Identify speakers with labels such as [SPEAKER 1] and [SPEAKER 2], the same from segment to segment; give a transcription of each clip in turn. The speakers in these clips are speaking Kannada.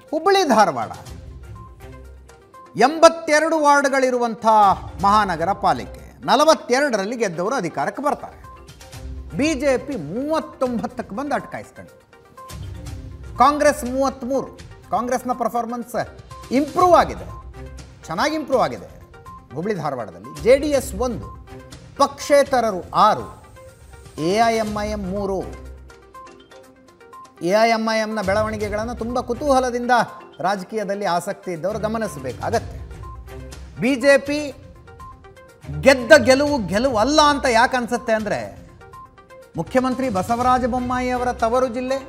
[SPEAKER 1] ಹುಬ್ಬಳ್ಳಿ ಧಾರವಾಡ ಎಂಬತ್ತೆರಡು ವಾರ್ಡ್ಗಳಿರುವಂಥ ಮಹಾನಗರ ಪಾಲಿಕೆ ನಲವತ್ತೆರಡರಲ್ಲಿ ಗೆದ್ದವರು ಅಧಿಕಾರಕ್ಕೆ ಬರ್ತಾರೆ ಬಿ ಜೆ ಪಿ ಮೂವತ್ತೊಂಬತ್ತಕ್ಕೆ ಬಂದು ಅಟ್ಕಾಯಿಸ್ಕೊಂಡು ಕಾಂಗ್ರೆಸ್ ಮೂವತ್ತ್ಮೂರು ಕಾಂಗ್ರೆಸ್ನ ಪರ್ಫಾರ್ಮೆನ್ಸ್ ಇಂಪ್ರೂವ್ ಆಗಿದೆ ಚೆನ್ನಾಗಿ ಇಂಪ್ರೂವ್ ಆಗಿದೆ ಹುಬ್ಳಿ ಧಾರವಾಡದಲ್ಲಿ ಜೆ ಡಿ ಎಸ್ ಒಂದು ಪಕ್ಷೇತರರು ಆರು A I M I M ಮೂರು ಎ ಐ ಎಮ್ ಐ ಎಮ್ನ ಬೆಳವಣಿಗೆಗಳನ್ನು ತುಂಬ ಕುತೂಹಲದಿಂದ ರಾಜಕೀಯದಲ್ಲಿ ಆಸಕ್ತಿ ಇದ್ದವರು ಗಮನಿಸಬೇಕಾಗತ್ತೆ ಬಿ ಜೆ ಪಿ ಗೆದ್ದ ಗೆಲುವು ಗೆಲುವು ಅಲ್ಲ ಅಂತ ಯಾಕೆ ಅನ್ಸುತ್ತೆ ಅಂದರೆ ಮುಖ್ಯಮಂತ್ರಿ ಬಸವರಾಜ ಬೊಮ್ಮಾಯಿ ಅವರ ತವರು ಜಿಲ್ಲೆ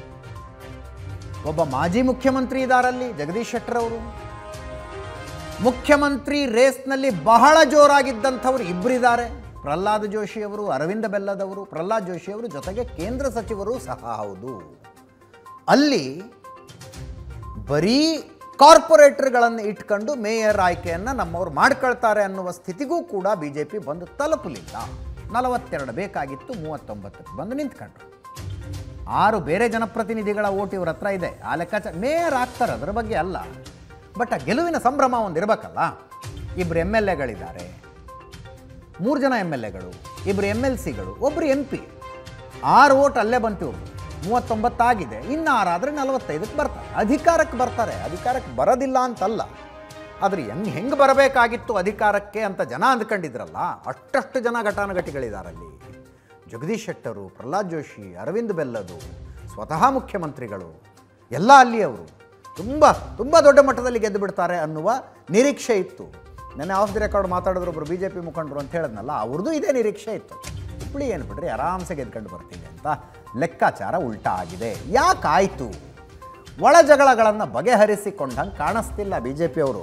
[SPEAKER 1] ಒಬ್ಬ ಮಾಜಿ ಮುಖ್ಯಮಂತ್ರಿ ಇದಾರಲ್ಲಿ ಜಗದೀಶ್ ಶೆಟ್ಟರ್ ಅವರು ಮುಖ್ಯಮಂತ್ರಿ ರೇಸ್ನಲ್ಲಿ ಬಹಳ ಜೋರಾಗಿದ್ದಂಥವ್ರು ಇಬ್ಬರಿದ್ದಾರೆ ಪ್ರಹ್ಲಾದ್ ಜೋಶಿ ಅವರು ಅರವಿಂದ ಬೆಲ್ಲದವರು ಪ್ರಹ್ಲಾದ್ ಜೋಶಿ ಅವರು ಜೊತೆಗೆ ಕೇಂದ್ರ ಸಚಿವರು ಸಹ ಹೌದು ಅಲ್ಲಿ ಬರೀ ಕಾರ್ಪೊರೇಟರ್ಗಳನ್ನು ಇಟ್ಕೊಂಡು ಮೇಯರ್ ಆಯ್ಕೆಯನ್ನು ನಮ್ಮವ್ರು ಮಾಡ್ಕೊಳ್ತಾರೆ ಅನ್ನುವ ಸ್ಥಿತಿಗೂ ಕೂಡ ಬಿ ಜೆ ಪಿ ಬಂದು ತಲುಪಲಿಲ್ಲ ನಲವತ್ತೆರಡು ಬೇಕಾಗಿತ್ತು ಮೂವತ್ತೊಂಬತ್ತಕ್ಕೆ ಬಂದು ನಿಂತ್ಕೊಂಡ್ರು ಆರು ಬೇರೆ ಜನಪ್ರತಿನಿಧಿಗಳ ಓಟ್ ಇವ್ರ ಹತ್ರ ಇದೆ ಆ ಲೆಕ್ಕಾಚಾರ ಮೇಯರ್ ಆಗ್ತಾರೆ ಅದರ ಬಗ್ಗೆ ಅಲ್ಲ ಬಟ್ ಆ ಗೆಲುವಿನ ಸಂಭ್ರಮ ಒಂದು ಇರಬೇಕಲ್ಲ ಇಬ್ಬರು ಎಮ್ ಎಲ್ ಎಗಳಿದ್ದಾರೆ ಮೂರು ಜನ ಎಮ್ ಎಲ್ ಎಗಳು ಇಬ್ಬರು ಎಮ್ ಎಲ್ ಸಿಗಳು ಒಬ್ಬರು ಎಂ ಪಿ ಆರು ಓಟ್ ಅಲ್ಲೇ ಬಂತು ಇವ್ರು ಮೂವತ್ತೊಂಬತ್ತಾಗಿದೆ ಇನ್ನು ಆರಾದರೆ ನಲವತ್ತೈದಕ್ಕೆ ಬರ್ತಾರೆ ಅಧಿಕಾರಕ್ಕೆ ಬರ್ತಾರೆ ಅಧಿಕಾರಕ್ಕೆ ಬರೋದಿಲ್ಲ ಅಂತಲ್ಲ ಆದರೆ ಹೆಂಗೆ ಹೆಂಗೆ ಬರಬೇಕಾಗಿತ್ತು ಅಧಿಕಾರಕ್ಕೆ ಅಂತ ಜನ ಅಂದ್ಕೊಂಡಿದ್ರಲ್ಲ ಅಷ್ಟಷ್ಟು ಜನ ಘಟಾನುಘಟಿಗಳಿದಾರಲ್ಲಿ ಜಗದೀಶ್ ಶೆಟ್ಟರು ಪ್ರಹ್ಲಾದ್ ಜೋಶಿ ಅರವಿಂದ್ ಬೆಲ್ಲದು ಸ್ವತಃ ಮುಖ್ಯಮಂತ್ರಿಗಳು ಎಲ್ಲ ಅಲ್ಲಿಯವರು ತುಂಬ ತುಂಬ ದೊಡ್ಡ ಮಟ್ಟದಲ್ಲಿ ಗೆದ್ದು ಬಿಡ್ತಾರೆ ಅನ್ನುವ ನಿರೀಕ್ಷೆ ಇತ್ತು ನೆನ್ನೆ ಆಫ್ ದಿ ರೆಕಾರ್ಡ್ ಮಾತಾಡಿದ್ರು ಒಬ್ಬರು ಬಿ ಜೆ ಪಿ ಮುಖಂಡರು ಅಂತ ಹೇಳಿದ್ನಲ್ಲ ಅವ್ರದ್ದು ಇದೇ ನಿರೀಕ್ಷೆ ಇತ್ತು ಹುಬ್ಳಿ ಏನು ಬಿಡ್ರಿ ಆರಾಮ್ಸೆ ಗೆದ್ಕೊಂಡು ಬರ್ತೀವಿ ಅಂತ ಲೆಕ್ಕಾಚಾರ ಉಲ್ಟಾ ಆಗಿದೆ ಯಾಕಾಯಿತು ಒಳ ಜಗಳಗಳನ್ನು ಬಗೆಹರಿಸಿಕೊಂಡಂಗೆ ಕಾಣಿಸ್ತಿಲ್ಲ ಬಿ ಜೆ ಪಿಯವರು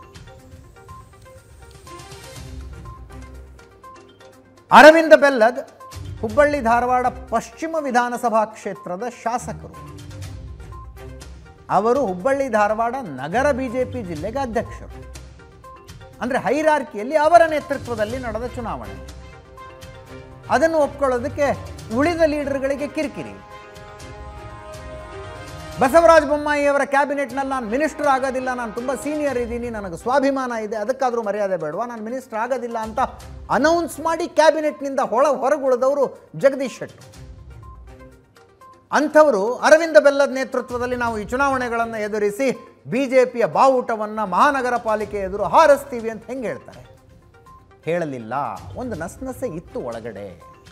[SPEAKER 1] ಅರವಿಂದ ಬೆಲ್ಲದ್ ಹುಬ್ಬಳ್ಳಿ ಧಾರವಾಡ ಪಶ್ಚಿಮ ವಿಧಾನಸಭಾ ಕ್ಷೇತ್ರದ ಶಾಸಕರು ಅವರು ಹುಬ್ಬಳ್ಳಿ ಧಾರವಾಡ ನಗರ ಬಿಜೆಪಿ ಜಿಲ್ಲೆಗೆ ಅಧ್ಯಕ್ಷರು ಅಂದರೆ ಹೈರಾರ್ಕಿಯಲ್ಲಿ ಅವರ ನೇತೃತ್ವದಲ್ಲಿ ನಡೆದ ಚುನಾವಣೆ ಅದನ್ನು ಒಪ್ಕೊಳ್ಳೋದಕ್ಕೆ ಉಳಿದ ಲೀಡರ್ಗಳಿಗೆ ಕಿರಿಕಿರಿ ಬಸವರಾಜ ಬೊಮ್ಮಾಯಿ ಅವರ ಕ್ಯಾಬಿನೆಟ್ನಲ್ಲಿ ನಾನು ಮಿನಿಸ್ಟರ್ ಆಗೋದಿಲ್ಲ ನಾನು ತುಂಬ ಸೀನಿಯರ್ ಇದ್ದೀನಿ ನನಗೆ ಸ್ವಾಭಿಮಾನ ಇದೆ ಅದಕ್ಕಾದರೂ ಮರ್ಯಾದೆ ಬೇಡವಾ ನಾನು ಮಿನಿಸ್ಟರ್ ಆಗೋದಿಲ್ಲ ಅಂತ ಅನೌನ್ಸ್ ಮಾಡಿ ಕ್ಯಾಬಿನೆಟ್ನಿಂದ ಹೊಳ ಹೊರಗುಳಿದವರು ಜಗದೀಶ್ ಶೆಟ್ಟರ್ ಅಂಥವರು ಅರವಿಂದ ಬೆಲ್ಲದ ನೇತೃತ್ವದಲ್ಲಿ ನಾವು ಈ ಚುನಾವಣೆಗಳನ್ನು ಎದುರಿಸಿ ಬಿ ಜೆ ಪಿಯ ಬಾವುಟವನ್ನು ಮಹಾನಗರ ಪಾಲಿಕೆ ಎದುರು ಹಾರಿಸ್ತೀವಿ ಅಂತ ಹೆಂಗೆ ಹೇಳ್ತಾರೆ ಹೇಳಲಿಲ್ಲ ಒಂದು ನಸನಸೆ ಇತ್ತು ಒಳಗಡೆ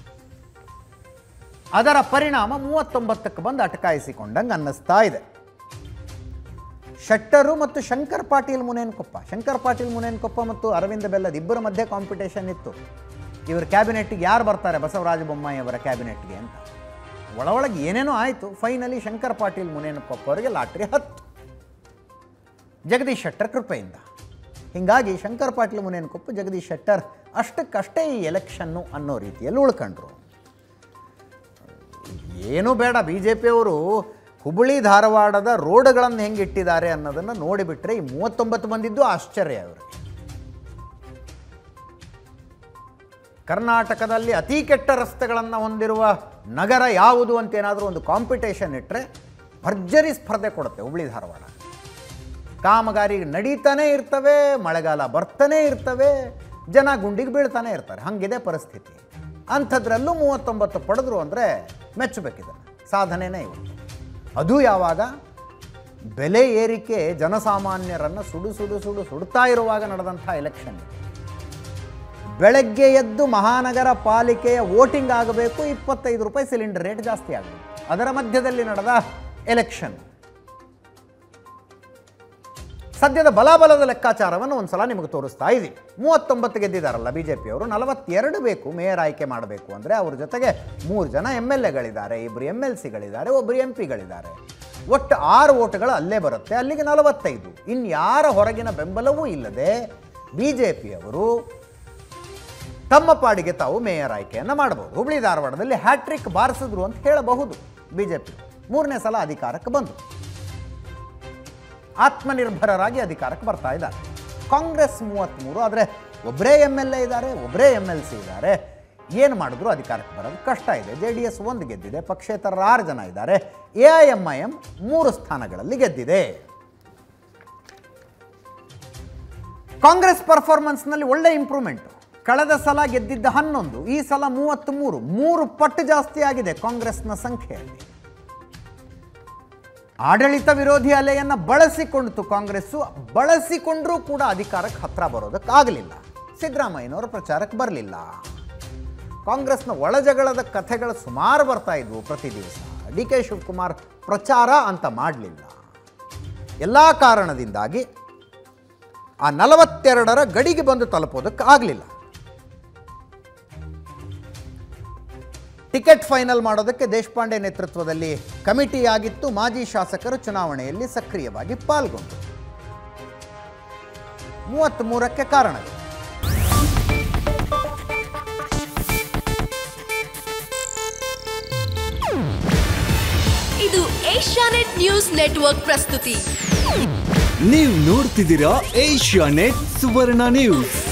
[SPEAKER 1] ಅದರ ಪರಿಣಾಮ ಮೂವತ್ತೊಂಬತ್ತಕ್ಕೆ ಬಂದು ಅಟಕಾಯಿಸಿಕೊಂಡಂಗೆ ಅನ್ನಿಸ್ತಾ ಇದೆ ಶೆಟ್ಟರು ಮತ್ತು ಶಂಕರ್ ಪಾಟೀಲ್ ಮುನೇನ್ಕೊಪ್ಪ ಶಂಕರ್ ಪಾಟೀಲ್ ಮುನೇನ್ಕೊಪ್ಪ ಮತ್ತು ಅರವಿಂದ ಬೆಲ್ಲದ ಇಬ್ಬರ ಮಧ್ಯೆ ಕಾಂಪಿಟೇಷನ್ ಇತ್ತು ಇವ್ರ ಕ್ಯಾಬಿನೆಟ್ಗೆ ಯಾರು ಬರ್ತಾರೆ ಬಸವರಾಜ ಬೊಮ್ಮಾಯಿ ಅವರ ಕ್ಯಾಬಿನೆಟ್ಗೆ ಅಂತ ಒಳ ಒಳಗೆ ಏನೇನೋ ಆಯಿತು ಫೈನಲಿ ಶಂಕರ್ ಪಾಟೀಲ್ ಮುನೇನಕೊಪ್ಪ ಅವರಿಗೆ ಲಾಟ್ರಿ ಹತ್ತು ಜಗದೀಶ್ ಶೆಟ್ಟರ್ ಕೃಪೆಯಿಂದ ಹೀಗಾಗಿ ಶಂಕರ್ ಪಾಟೀಲ್ ಮುನೇನಕೊಪ್ಪ ಜಗದೀಶ್ ಶೆಟ್ಟರ್ ಅಷ್ಟಕ್ಕಷ್ಟೇ ಈ ಎಲೆಕ್ಷನ್ನು ಅನ್ನೋ ರೀತಿಯಲ್ಲಿ ಉಳ್ಕೊಂಡ್ರು ಏನೂ ಬೇಡ ಬಿ ಜೆ ಪಿಯವರು ಹುಬ್ಬಳ್ಳಿ ಧಾರವಾಡದ ರೋಡ್ಗಳನ್ನು ಹೆಂಗೆ ಇಟ್ಟಿದ್ದಾರೆ ಅನ್ನೋದನ್ನು ನೋಡಿಬಿಟ್ರೆ ಈ ಮೂವತ್ತೊಂಬತ್ತು ಬಂದಿದ್ದು ಆಶ್ಚರ್ಯ ಅವರಿಗೆ ಕರ್ನಾಟಕದಲ್ಲಿ ಅತಿ ಕೆಟ್ಟ ರಸ್ತೆಗಳನ್ನು ಹೊಂದಿರುವ ನಗರ ಯಾವುದು ಅಂತ ಏನಾದರೂ ಒಂದು ಕಾಂಪಿಟೇಷನ್ ಇಟ್ಟರೆ ಭರ್ಜರಿ ಸ್ಪರ್ಧೆ ಕೊಡುತ್ತೆ ಹುಬ್ಳಿ ಧಾರವಾಡ ಕಾಮಗಾರಿ ನಡೀತಾನೇ ಇರ್ತವೆ ಮಳೆಗಾಲ ಬರ್ತಾನೆ ಇರ್ತವೆ ಜನ ಗುಂಡಿಗೆ ಬೀಳ್ತಾನೆ ಇರ್ತಾರೆ ಹಾಗಿದೆ ಪರಿಸ್ಥಿತಿ ಅಂಥದ್ರಲ್ಲೂ ಮೂವತ್ತೊಂಬತ್ತು ಪಡೆದ್ರು ಅಂದರೆ ಮೆಚ್ಚಬೇಕಿದೆ ಸಾಧನೆನೇ ಇವತ್ತು ಅದು ಯಾವಾಗ ಬೆಲೆ ಏರಿಕೆ ಜನಸಾಮಾನ್ಯರನ್ನು ಸುಡು ಸುಡು ಸುಡು ಸುಡ್ತಾ ಇರುವಾಗ ನಡೆದಂಥ ಎಲೆಕ್ಷನ್ ಇದು ಬೆಳಗ್ಗೆ ಎದ್ದು ಮಹಾನಗರ ಪಾಲಿಕೆಯ ವೋಟಿಂಗ್ ಆಗಬೇಕು ಇಪ್ಪತ್ತೈದು ರೂಪಾಯಿ ಸಿಲಿಂಡರ್ ರೇಟ್ ಜಾಸ್ತಿ ಆಗಬೇಕು ಅದರ ಮಧ್ಯದಲ್ಲಿ ನಡೆದ ಎಲೆಕ್ಷನ್ ಸದ್ಯದ ಬಲಾಬಲದ ಲೆಕ್ಕಾಚಾರವನ್ನು ಒಂದು ಸಲ ನಿಮಗೆ ತೋರಿಸ್ತಾ ಇದ್ದೀವಿ ಮೂವತ್ತೊಂಬತ್ತು ಗೆದ್ದಿದ್ದಾರಲ್ಲ ಬಿ ಜೆ ಪಿಯವರು ನಲವತ್ತೆರಡು ಬೇಕು ಮೇಯರ್ ಆಯ್ಕೆ ಮಾಡಬೇಕು ಅಂದರೆ ಅವ್ರ ಜೊತೆಗೆ ಮೂರು ಜನ ಎಮ್ ಎಲ್ ಎಗಳಿದ್ದಾರೆ ಇಬ್ಬರು ಎಮ್ ಎಲ್ ಸಿಗಳಿದ್ದಾರೆ ಒಬ್ಬರು ಎಂ ಪಿಗಳಿದ್ದಾರೆ ಒಟ್ಟು ಆರು ಓಟ್ಗಳು ಅಲ್ಲೇ ಬರುತ್ತೆ ಅಲ್ಲಿಗೆ ನಲವತ್ತೈದು ಇನ್ಯಾರ ಹೊರಗಿನ ಬೆಂಬಲವೂ ಇಲ್ಲದೆ ಬಿ ಜೆ ಪಿಯವರು ತಮ್ಮ ಪಾಡಿಗೆ ತಾವು ಮೇಯರ್ ಆಯ್ಕೆಯನ್ನು ಮಾಡಬಹುದು ಹುಬ್ಳಿ ಧಾರವಾಡದಲ್ಲಿ ಹ್ಯಾಟ್ರಿಕ್ ಬಾರಿಸಿದ್ರು ಅಂತ ಹೇಳಬಹುದು ಬಿ ಜೆ ಪಿ ಮೂರನೇ ಸಲ ಅಧಿಕಾರಕ್ಕೆ ಬಂದರು ಆತ್ಮನಿರ್ಭರರಾಗಿ ಅಧಿಕಾರಕ್ಕೆ ಬರ್ತಾ ಇದ್ದಾರೆ ಕಾಂಗ್ರೆಸ್ ಮೂವತ್ತ್ಮೂರು ಆದರೆ ಒಬ್ಬರೇ ಎಮ್ ಎಲ್ ಎ ಇದ್ದಾರೆ ಒಬ್ಬರೇ ಎಮ್ ಎಲ್ ಸಿ ಇದ್ದಾರೆ ಏನು ಮಾಡಿದ್ರು ಅಧಿಕಾರಕ್ಕೆ ಬರೋದು ಕಷ್ಟ ಇದೆ ಜೆ ಡಿ ಎಸ್ ಒಂದು ಗೆದ್ದಿದೆ ಪಕ್ಷೇತರರು ಆರು ಜನ ಇದ್ದಾರೆ A I M I M ಮೂರು ಸ್ಥಾನಗಳಲ್ಲಿ ಗೆದ್ದಿದೆ ಕಾಂಗ್ರೆಸ್ ಪರ್ಫಾರ್ಮೆನ್ಸ್ನಲ್ಲಿ ಒಳ್ಳೆ ಇಂಪ್ರೂವ್ಮೆಂಟ್ ಕಳೆದ ಸಲ ಗೆದ್ದಿದ್ದ ಹನ್ನೊಂದು ಈ ಸಲ ಮೂವತ್ತ್ ಮೂರು ಮೂರು ಪಟ್ಟು ಜಾಸ್ತಿ ಆಗಿದೆ ಕಾಂಗ್ರೆಸ್ನ ಸಂಖ್ಯೆಯಲ್ಲಿ ಆಡಳಿತ ವಿರೋಧಿ ಅಲೆಯನ್ನು ಬಳಸಿಕೊಂಡಿತು ಕಾಂಗ್ರೆಸ್ಸು ಬಳಸಿಕೊಂಡ್ರೂ ಕೂಡ ಅಧಿಕಾರಕ್ಕೆ ಹತ್ರ ಬರೋದಕ್ಕಾಗಲಿಲ್ಲ ಸಿದ್ದರಾಮಯ್ಯನವರ ಪ್ರಚಾರಕ್ಕೆ ಬರಲಿಲ್ಲ ಕಾಂಗ್ರೆಸ್ನ ಒಳಜಗಳದ ಕಥೆಗಳು ಸುಮಾರು ಬರ್ತಾ ಇದ್ವು ಪ್ರತಿ ದಿವಸ ಡಿ ಕೆ ಶಿವಕುಮಾರ್ ಪ್ರಚಾರ ಅಂತ ಮಾಡಲಿಲ್ಲ ಎಲ್ಲ ಕಾರಣದಿಂದಾಗಿ ಆ ನಲವತ್ತೆರಡರ ಗಡಿಗೆ ಬಂದು ತಲುಪೋದಕ್ಕೆ ಆಗಲಿಲ್ಲ ಟಿಕೆಟ್ ಫೈನಲ್ ಮಾಡೋದಕ್ಕೆ ದೇಶಪಾಂಡೆ ನೇತೃತ್ವದಲ್ಲಿ ಕಮಿಟಿ ಆಗಿತ್ತು ಮಾಜಿ ಶಾಸಕರು ಚುನಾವಣೆಯಲ್ಲಿ ಸಕ್ರಿಯವಾಗಿ ಪಾಲ್ಗೊಂಡರು ಮೂವತ್ತ್ಮೂರಕ್ಕೆ ಕಾರಣವಿದೆ
[SPEAKER 2] ಇದು ಏಷ್ಯಾನೆಟ್ ನ್ಯೂಸ್ ನೆಟ್ವರ್ಕ್ ಪ್ರಸ್ತುತಿ
[SPEAKER 3] ನೀವು ನೋಡ್ತಿದ್ದೀರಾ ಏಷ್ಯಾ ನೆಟ್ ಸುವರ್ಣ ನ್ಯೂಸ್